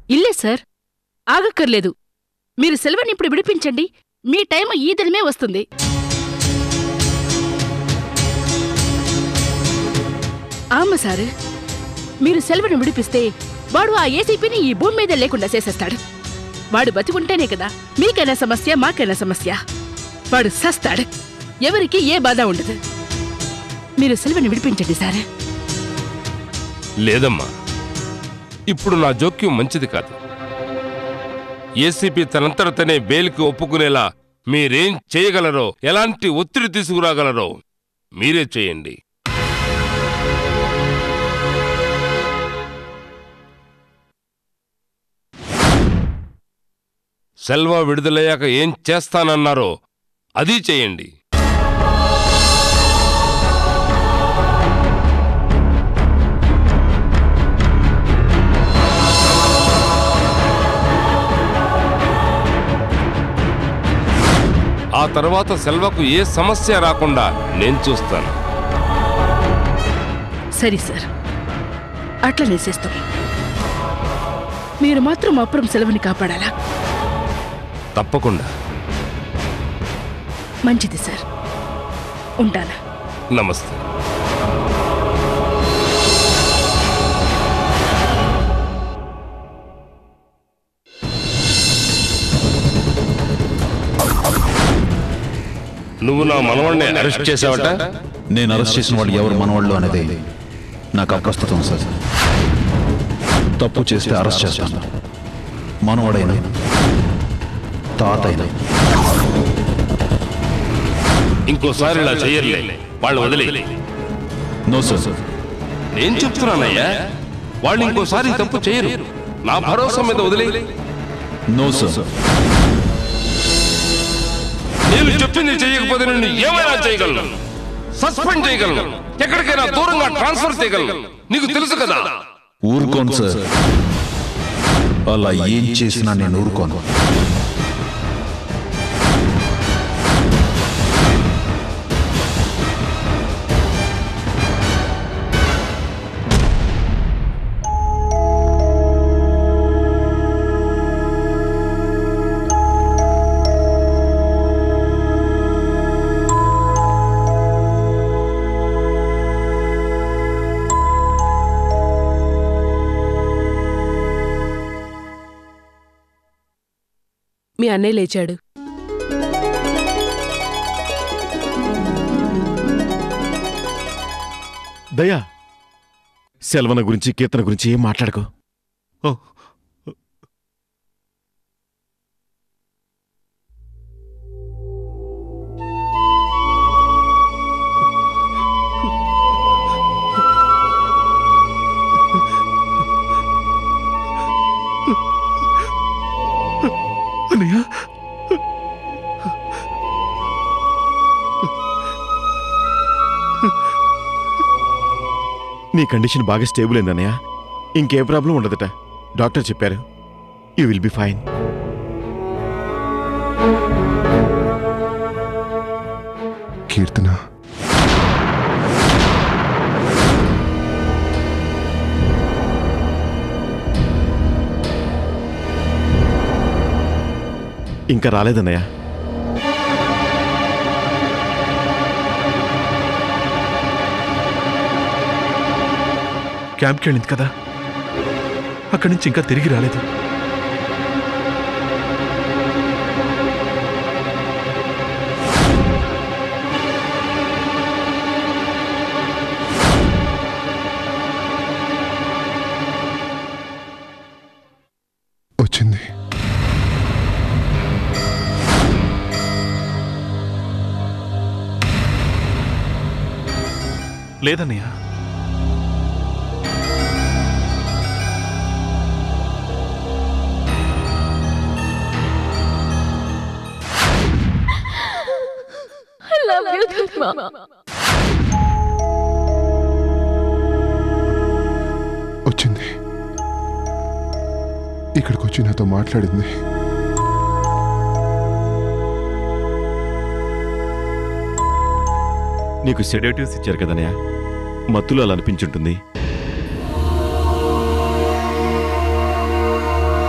ఇల్లే సార్ ఆగక్కర్లేదు మీరు సెలవుని ఇప్పుడు విడిపించండి మీ టైం ఈ దినమే వస్తుంది ఆమ సార్ మీరు సెలవుని విడిపిస్తే వాడు ఆ ఏసీపీని ఈ భూమి మీద లేకుండా చేసేస్తాడు వాడు బతికుంటేనే కదా మీకైనా సమస్య మాకైనా సమస్య వాడు సస్తాడు ఎవరికి ఏ బాధ ఉండదు మీరు సెలవుని విడిపించండి సార్ లేదమ్మా ఇప్పుడు నా జోక్యం మంచిది కాదు ఏసీపీ తనంతట తనే బెయిల్కి ఒప్పుకునేలా మీరేం చేయగలరో ఎలాంటి ఒత్తిడి తీసుకురాగలరో మీరే చేయండి సెల్వ విడుదలయ్యాక ఏం చేస్తానన్నారో అది చేయండి ఆ తర్వాత సెల్వకు ఏ సమస్య రాకుండా నేను చూస్తాను సరే సార్ అట్లనే చేస్తాం మీరు మాత్రం అప్పురం సెలవుని కాపాడాలా తప్పకుండా మంచిది సార్ ఉంటానా నమస్తే నువ్వు నా మనవడిని అరెస్ట్ చేసావట నేను అరెస్ట్ చేసిన వాళ్ళు ఎవరు మనవాళ్ళు అనేది నాకు అప్రస్తుతం సార్ తప్పు చేస్తే అరెస్ట్ చేస్తాను మనవాడైనా తాతైనా ఇంకోసారి ఇలా చెయ్యలే వాళ్ళు వదిలే నో సార్ నేను చెప్తున్నానయ్యా వాళ్ళు ఇంకోసారి ఈ తప్పు చేయరు నా భరోసా మీద వదిలే నో సార్ నేను చెప్పింది చేయకపోతే నేను ఏమైనా చేయగలను సస్పెండ్ చేయగలను ఎక్కడికైనా దూరంగా ట్రాన్స్ఫర్ చేయగలను నీకు తెలుసు కదా ఊరుకోను సార్ అలా ఏం చేసినా నేను ఊరుకోను మీ అన్నయ్య లేచాడు దయా సెల్వన గురించి కీర్తన గురించి ఏం మాట్లాడకు ఓ అన్నయ్య నీ కండిషన్ బాగా స్టేబుల్ అయిందన్నయ్య ఇంకే ప్రాబ్లం ఉండదట డాక్టర్ చెప్పారు you will be fine Keerthana ఇంకా రాలేదన్నయ్య క్యాంప్కి వెళ్ళింది కదా అక్కడి నుంచి ఇంకా తిరిగి రాలేదు వచ్చింది లేదన్నయ్య వచ్చింది ఇక్కడికి వచ్చి నాతో మాట్లాడింది నీకు సెడేటివ్స్ ఇచ్చారు కదన్నయ్య మత్తులో అలా అనిపించుంటుంది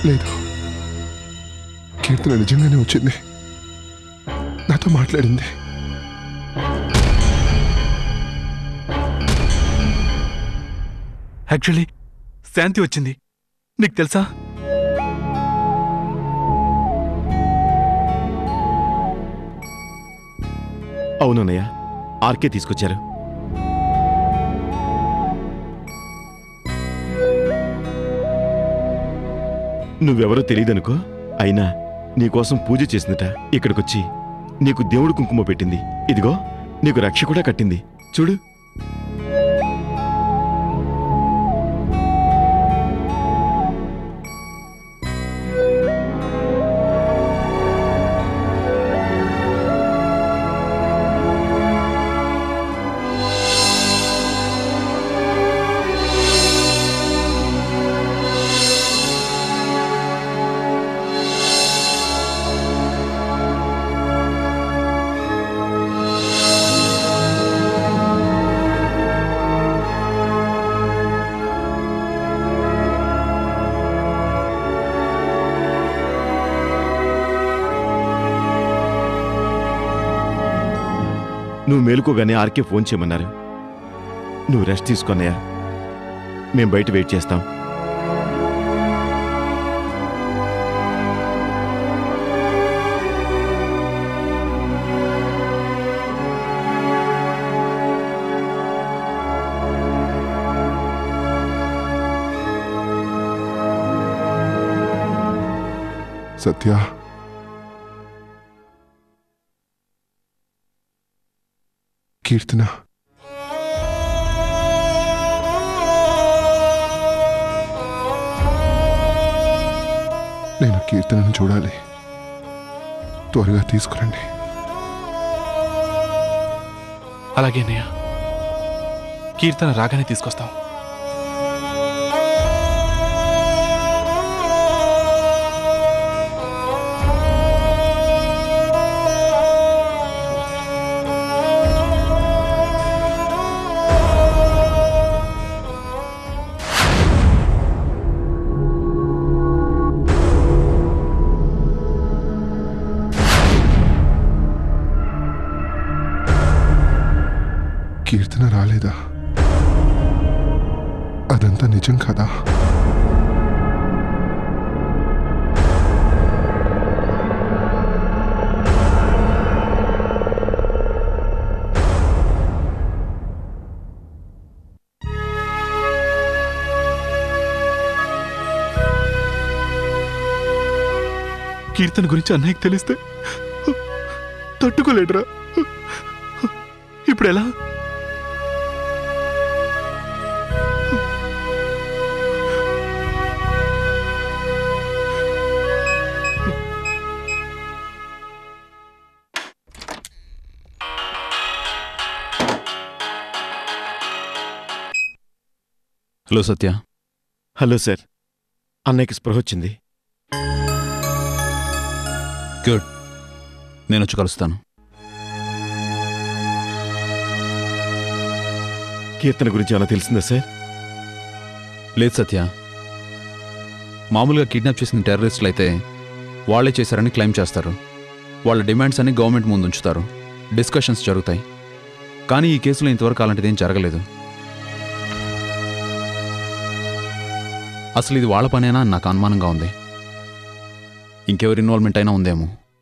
లేదు కీర్తన నిజంగానే వచ్చింది నాతో మాట్లాడింది యాక్చువల్లీ శాంతి వచ్చింది నీకు తెలుసా అవునన్నయ్య ఆర్కే తీసుకొచ్చారు నువ్వెవరో తెలియదనుకో అయినా నీకోసం పూజ చేసిందట ఇక్కడికొచ్చి నీకు దేవుడు కుంకుమ పెట్టింది ఇదిగో నీకు రక్ష కూడా కట్టింది చూడు నువ్వు మేలుకోగానే ఆర్కే ఫోన్ చేయమన్నారు నువ్వు రెస్ట్ తీసుకున్నాయా మేం బయట వెయిట్ చేస్తాం సత్య కీర్తన నేను కీర్తనను చూడాలి త్వరగా తీసుకురండి అలాగే అన్నయ్య కీర్తన రాగానే తీసుకొస్తాం కీర్తన రాలేదా అదంతా నిజం కదా కీర్తన గురించి అన్నయ్యకి తెలిస్తే తట్టుకోలేడురా ఇప్పుడు ఎలా హలో సత్య హలో సార్ అన్నయ్యకి స్పృహ వచ్చింది గుడ్ నేను వచ్చి కలుస్తాను కీర్తన గురించి ఏమైనా తెలిసిందా సార్ లేదు సత్య మామూలుగా కిడ్నాప్ చేసిన టెర్రరిస్టులు అయితే వాళ్ళే చేశారని క్లెయిమ్ చేస్తారు వాళ్ళ డిమాండ్స్ అన్ని గవర్నమెంట్ ముందు ఉంచుతారు డిస్కషన్స్ జరుగుతాయి కానీ ఈ కేసులో ఇంతవరకు అలాంటిది ఏం జరగలేదు అసలు ఇది వాళ్ళ పనేనా అని నాకు అనుమానంగా ఉంది ఇంకెవరి ఇన్వాల్వ్మెంట్ అయినా ఉందేమో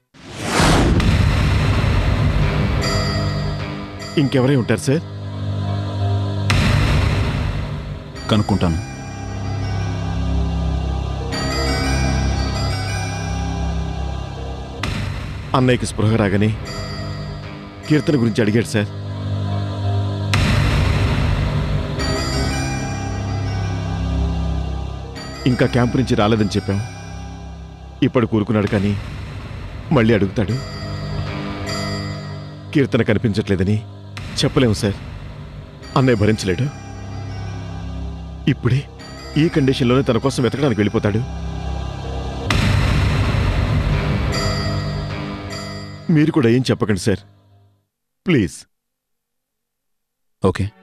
ఇంకెవరై ఉంటారు సార్ కనుక్కుంటాను అన్నయ్యకి స్పృహ రాగానే కీర్తన గురించి అడిగాడు సార్ ఇంకా క్యాంపు నుంచి రాలేదని చెప్పాం ఇప్పుడు కూరుకున్నాడు కానీ మళ్ళీ అడుగుతాడు కీర్తన కనిపించట్లేదని చెప్పలేము సార్ అన్నయ్య భరించలేడు ఇప్పుడే ఈ కండిషన్లోనే తన కోసం వెతకడానికి వెళ్ళిపోతాడు మీరు కూడా ఏం చెప్పకండి sir please okay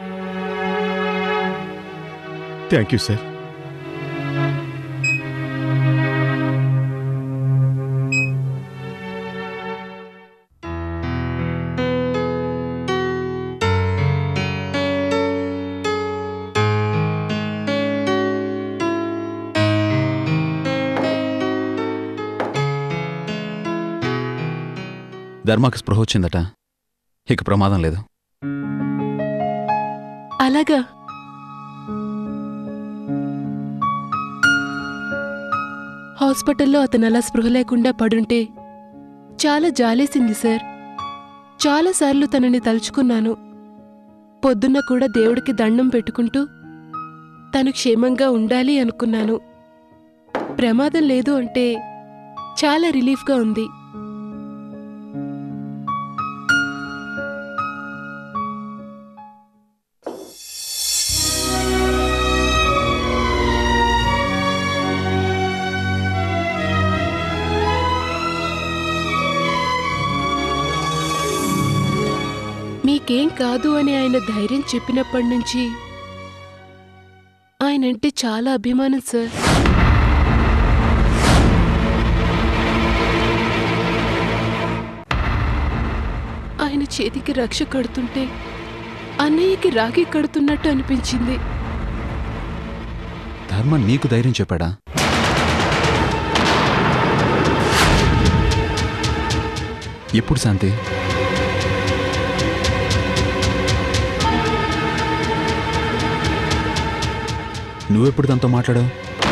thank you sir ధర్మాకి స్పృహ వచ్చిందట ఇక ప్రమాదం లేదు అలాగా హాస్పిటల్లో అతను అలా స్పృహ లేకుండా పడుంటే చాలా జాలేసింది సార్ చాలాసార్లు తనని తలుచుకున్నాను పొద్దున్న కూడా దేవుడికి దండం పెట్టుకుంటూ తను క్షేమంగా ఉండాలి అనుకున్నాను ప్రమాదం లేదు అంటే చాలా రిలీఫ్గా ఉంది మీకేం కాదు అని ఆయన ధైర్యం చెప్పినప్పటి నుంచి ఆయనంటే చాలా అభిమానం సార్ ఆయన చేతికి రక్ష కడుతుంటే అన్నయ్యకి రాఖీ కడుతున్నట్టు అనిపించింది ధర్మ నీకు ధైర్యం చెప్పాడా ఎప్పుడు శాంతి నువ్వెప్పుడు తనతో మాట్లాడావు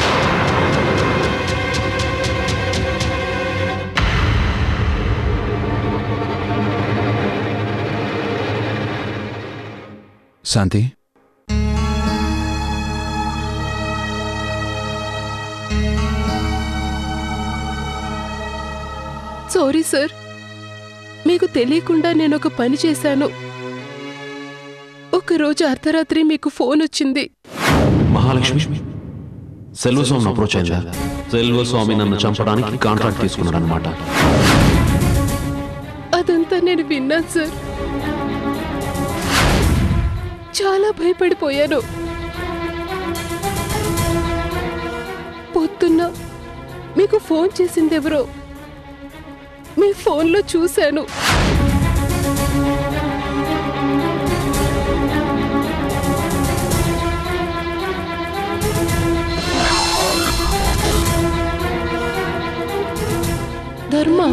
శాంతి సారీ సార్ మీకు తెలియకుండా నేను ఒక పని చేశాను ఒకరోజు అర్ధరాత్రి మీకు ఫోన్ వచ్చింది మహాలక్ష్మి సెల్వస్వామిని అప్రోచ్ అయిందా సెల్వస్వామి నన్ను చంపడానికి కాంట్రాక్ట్ తీసుకున్నాడు అనమాట అదంతా నేను విన్నాను సార్ చాలా భయపడిపోయాను పొద్దున్న మీకు ఫోన్ చేసిందెవరో మీ ఫోన్లో చూశాను ధర్మ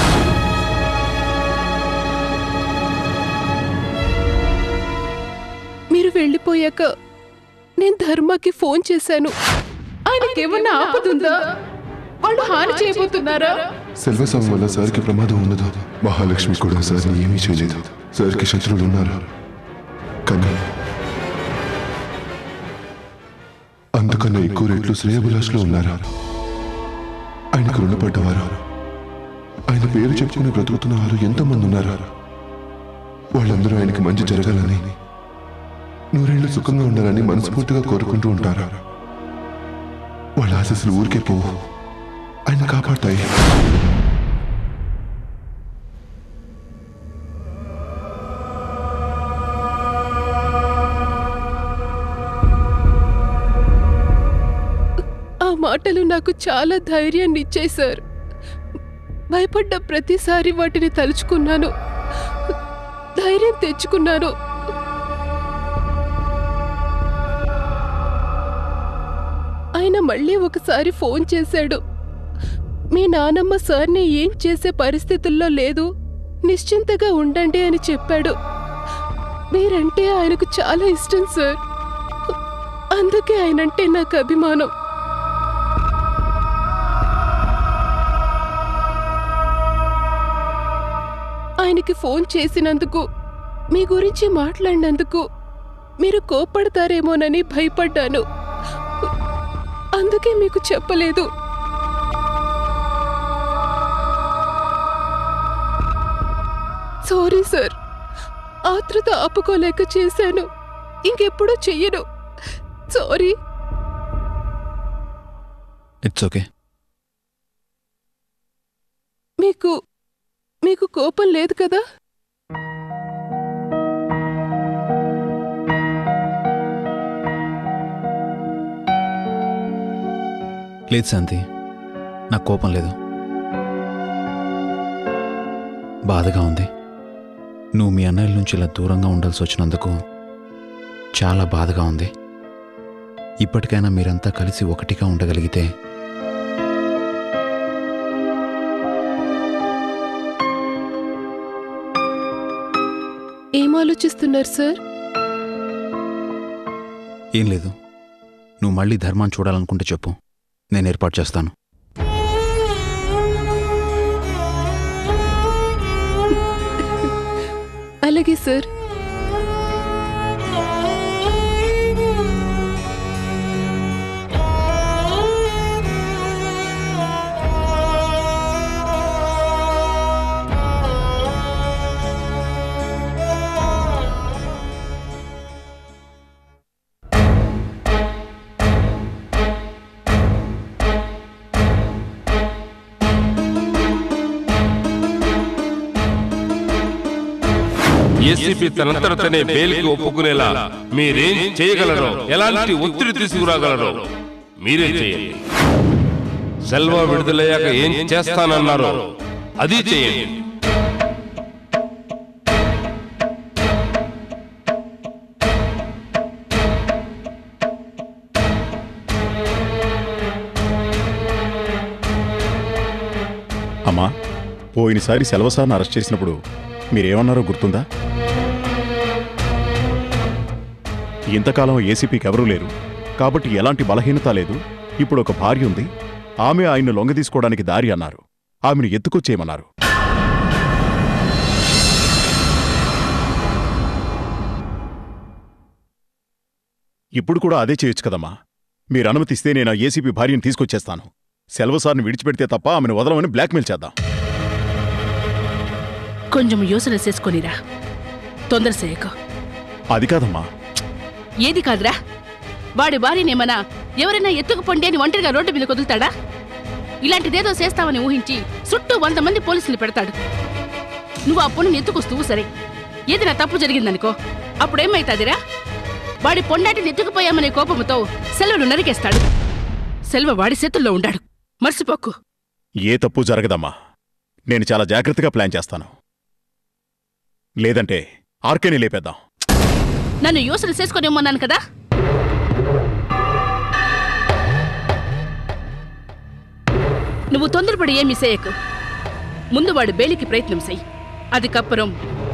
మీరు వెళ్ళిపోయాక నేను ధర్మకి ఫోన్ చేశాను ఆయనకేమన్నా ఆపదుందా వాళ్ళు హాని చేయబోతున్నారా సెల్వస్వామి వల్ల సార్కి ప్రమాదం ఉండదు మహాలక్ష్మి కూడా సార్ని ఏమీ చేయలేదు సార్కి శత్రువులు ఉన్నారు కానీ అంతకన్నా ఎక్కువ రెట్లు శ్రేయభిలాష్లో ఉన్నారు ఆయనకు రుణపడ్డవారు ఆయన పేరు చెప్పుకుని బ్రతుకుతున్న వారు ఎంతమంది ఉన్నారు వాళ్ళందరూ ఆయనకి మంచి జరగాలని నూరేళ్లు సుఖంగా ఉండాలని మనస్ఫూర్తిగా కోరుకుంటూ ఉంటారు వాళ్ళ ఆశస్సులు ఊరికే పోవు ఆయన కాపాడతాయి ఆ మాటలు నాకు చాలా ధైర్యాన్ని ఇచ్చాయి సార్ భయపడ్డ ప్రతిసారి వాటిని తలుచుకున్నాను ధైర్యం తెచ్చుకున్నాను ఆయన మళ్ళీ ఒకసారి ఫోన్ చేశాడు మీ నానమ్మ సార్ని ఏం చేసే పరిస్థితుల్లో లేదు నిశ్చింతగా ఉండండి అని చెప్పాడు మీరంటే ఆయనకు చాలా ఇష్టం సార్ అందుకే ఆయనంటే నాకు అభిమానం ఆయనకి ఫోన్ చేసినందుకు మీ గురించి మాట్లాడినందుకు మీరు కోప్పడతారేమోనని భయపడ్డాను అందుకే మీకు చెప్పలేదు సారీ సార్ ఆతృత ఆపుకోలేక చేశాను ఇంకెప్పుడూ చెయ్యను సారీ ఇట్స్ ఓకే మీకు మీకు కోపం లేదు కదా లేదు శాంతి నాకు కోపం లేదు బాధగా ఉంది నువ్వు మీ అన్నయ్యల నుంచి ఇలా దూరంగా ఉండాల్సి వచ్చినందుకు చాలా బాధగా ఉంది ఇప్పటికైనా మీరంతా కలిసి ఒకటిగా ఉండగలిగితే ఏం ఆలోచిస్తున్నారు సార్ ఏం లేదు నువ్వు మళ్ళీ ధర్మాన్ని చూడాలనుకుంటే చెప్పు నేను ఏర్పాటు చేస్తాను అలాగే సార్ ఏసీపీ తనంతట తనే బెయిల్కి ఒప్పుకునేలా మీరేం చేయగలరో ఎలాంటి ఒత్తిడి తీసుకురాగలరో మీరే చేయండి సెల్వ విడుదలయ్యాక ఏం చేస్తానన్నారో అది చేయండి అమ్మా పోయినసారి సెలవసార్ని అరెస్ట్ చేసినప్పుడు మీరేమన్నారో గుర్తుందా ఇంతకాలం ఏసీపీకి ఎవరూ లేరు కాబట్టి ఎలాంటి బలహీనత లేదు ఇప్పుడు ఒక భార్య ఉంది ఆమె ఆయన్ను లొంగదీసుకోవడానికి దారి అన్నారు ఆమెను ఎత్తుకొచ్చేయమన్నారు ఇప్పుడు కూడా అదే చేయొచ్చు కదమ్మా మీరు అనుమతిస్తే నేను ఆ ఏసీపీ భార్యను తీసుకొచ్చేస్తాను సెలవుసార్ని విడిచిపెడితే తప్ప ఆమెను వదలమని బ్లాక్మెయిల్ చేద్దాం కొంచెం యోచన చేసుకొనిరా తొందర చేయకు అది కాదమ్మా ఏది కాదురా వాడి భార్యనేమన్నా ఎవరైనా ఎత్తుకుపోండి అని ఒంటరిగా రోడ్డు మీద కుదులుతాడా ఇలాంటిదేదో చేస్తామని ఊహించి చుట్టూ వంద మంది పోలీసులు పెడతాడు నువ్వు ఆ పొన్నుని ఎత్తుకొస్తువు సరే ఏదైనా తప్పు జరిగిందనుకో అప్పుడేమైతాదిరా వాడి పొండాటిని ఎత్తుకుపోయామనే కోపంతో సెలవును నరికేస్తాడు సెల్వ వాడి చేతుల్లో ఉండాడు మర్చిపోకు ఏ తప్పు జరగదమ్మా నేను చాలా జాగ్రత్తగా ప్లాన్ చేస్తాను లేదంటే ఆర్కేని లేపేద్దాం నన్ను యోసన చేసుకొనిమ్మన్నాను కదా నువ్వు తొందరపడి ఏమి చేయకు ముందు వాడు బేలికి ప్రయత్నం చెయ్యి అది కప్పరం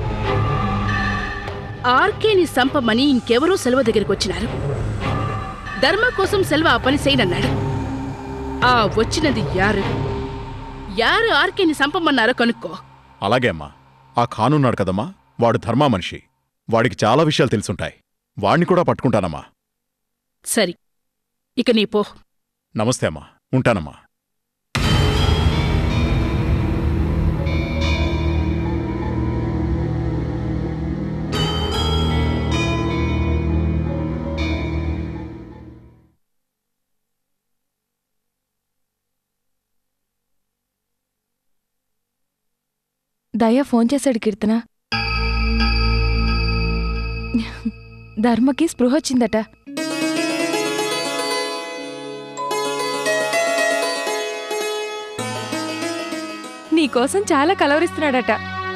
ఆర్కేని సంపమని ఇంకెవరో సెలవు దగ్గరికి వచ్చినారు ధర్మ కోసం సెల్వ ఆ పని చేయనన్నాడు ఆ వచ్చినది యారు యారు ఆర్కేని సంపమన్నారో కనుక్కో అలాగే అమ్మా ఆ ఖానున్నాడు కదమ్మా వాడు ధర్మా మనిషి వాడికి చాలా విషయాలు తెలుసుంటాయి వాణ్ణి కూడా పట్టుకుంటానమ్మా సరి ఇక నీ పో నమస్తే అమ్మా ఉంటానమ్మా దయ ఫోన్ చేశాడు కీర్తన ధర్మకి స్పృహ వచ్చిందట నీకోసం చాలా కలవరిస్తున్నాడట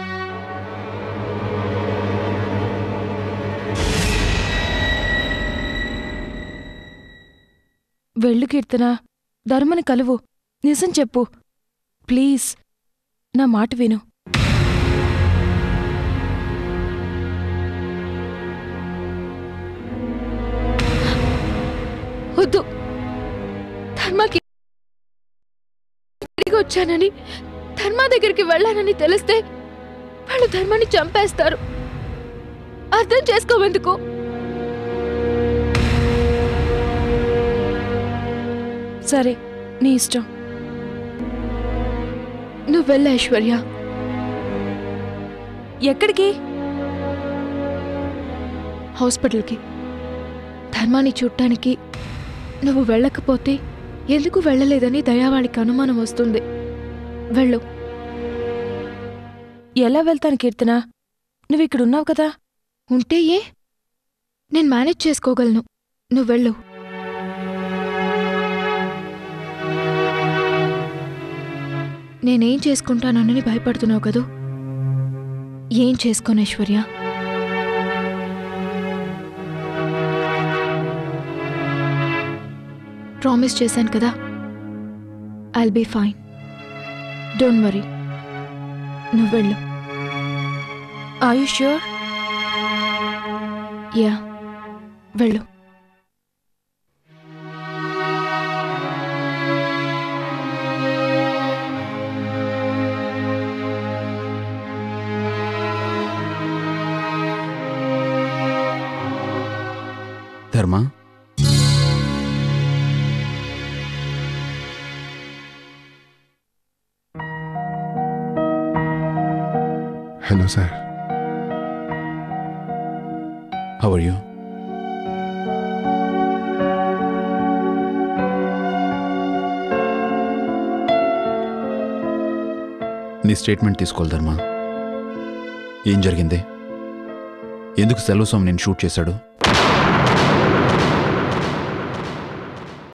వెళ్ళు కీర్తన ధర్మని కలువు నిజం చెప్పు ప్లీజ్ నా మాట విను వద్దు ధర్మకి తిరిగి వచ్చానని ధర్మ దగ్గరికి వెళ్ళానని తెలిస్తే వాళ్ళు ధర్మాన్ని చంపేస్తారు అర్థం చేసుకోవెందుకు సరే నీ ఇష్టం నువ్వు వెళ్ళ ఐశ్వర్య ఎక్కడికి హాస్పిటల్కి ధర్మాన్ని చూడటానికి నువ్వు వెళ్ళకపోతే ఎందుకు వెళ్ళలేదని దయావాడికి అనుమానం వస్తుంది వెళ్ళు ఎలా వెళ్తాను కీర్తన నువ్వు ఇక్కడ ఉన్నావు కదా ఉంటే ఏ నేను మేనేజ్ చేసుకోగలను నువ్వు వెళ్ళు నేనేం చేసుకుంటానని భయపడుతున్నావు కదూ ఏం చేసుకోను ఐశ్వర్య ప్రామిస్ చేశాను కదా I'll be fine don't worry నువ్వు వెళ్ళు ఆర్ యూ ష్యూర్ యా వెళ్ళు Dharma hello sir how are you నీ స్టేట్మెంట్ తీసుకోవాలి ధర్మ ఏం జరిగింది ఎందుకు సెలవు స్వామి నేను షూట్ చేశాడు